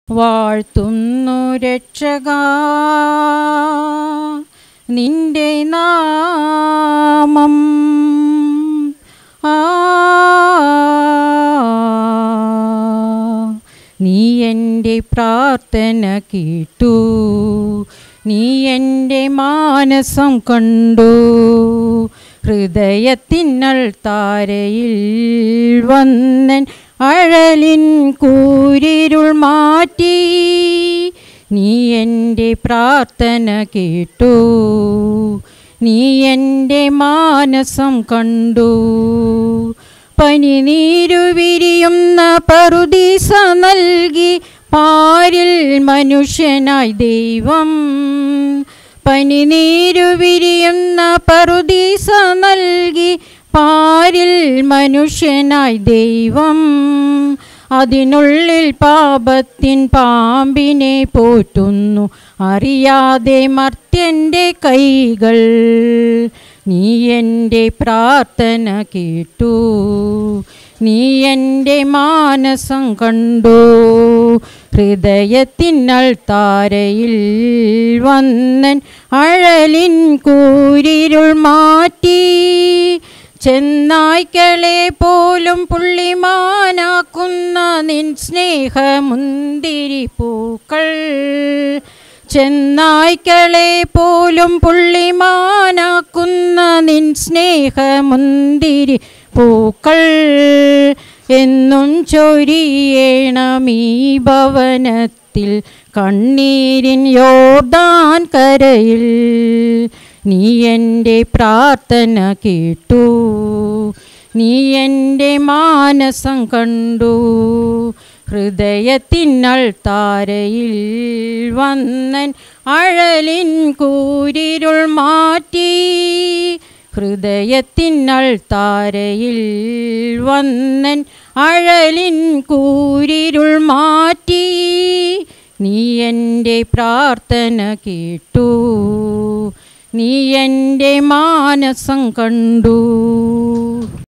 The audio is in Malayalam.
വാഴ്ത്തുന്നു രക്ഷക നിന്റെ നാമം ആ നീ എൻ്റെ പ്രാർത്ഥന കേട്ടു നീ എൻ്റെ മാനസം കണ്ടു ഹൃദയത്തിന്നൾ താരയിൽ വന്നൻ അഴലിൻ കൂരിരുൾ മാറ്റി നീ എൻ്റെ പ്രാർത്ഥന കേട്ടു നീ എൻ്റെ മാനസം കണ്ടു പനിനീരു വിരിയുന്ന പറുദീസ നൽകി പാരിൽ മനുഷ്യനായി ദൈവം പനിനീരു വിരിയുന്ന പറുദീസ നൽകി പാരിൽ മനുഷ്യനായി ദൈവം അതിനുള്ളിൽ പാപത്തിൻ പാമ്പിനെ പോറ്റുന്നു അറിയാതെ മർത്യൻ്റെ കൈകൾ നീ എൻ്റെ പ്രാർത്ഥന കേട്ടു നീ എൻ്റെ മാനസം കണ്ടു ഹൃദയത്തിന്നൾ താരയിൽ വന്നൻ അഴലിൻ കൂരിരുൾ മാറ്റി ചെന്നായ്ക്കളെ പോലും പുള്ളിമാനാക്കുന്ന നിൻ സ്നേഹമുന്തിരി പൂക്കൾ ചെന്നായ്ക്കളെ പോലും പുള്ളിമാനാക്കുന്ന നിൻ സ്നേഹമുന്തിരി പൂക്കൾ എന്നും ചൊരിയേണം ഈ ഭവനത്തിൽ കണ്ണീരിൻ യോർദാൻ കരയിൽ നീ എൻ്റെ പ്രാർത്ഥന കേട്ടു നീ എൻ്റെ മാനസം കണ്ടു ഹൃദയത്തിന്നൾ താരയിൽ വന്നൻ അഴലിൻ കൂരിരുൾ മാറ്റി ഹൃദയത്തിന്നൾ താരയിൽ വന്നൻ അഴലിൻ കൂരിരുൾ മാറ്റി നീ എൻ്റെ പ്രാർത്ഥന കേട്ടു നീ എൻ്റെ മാനസം കണ്ടു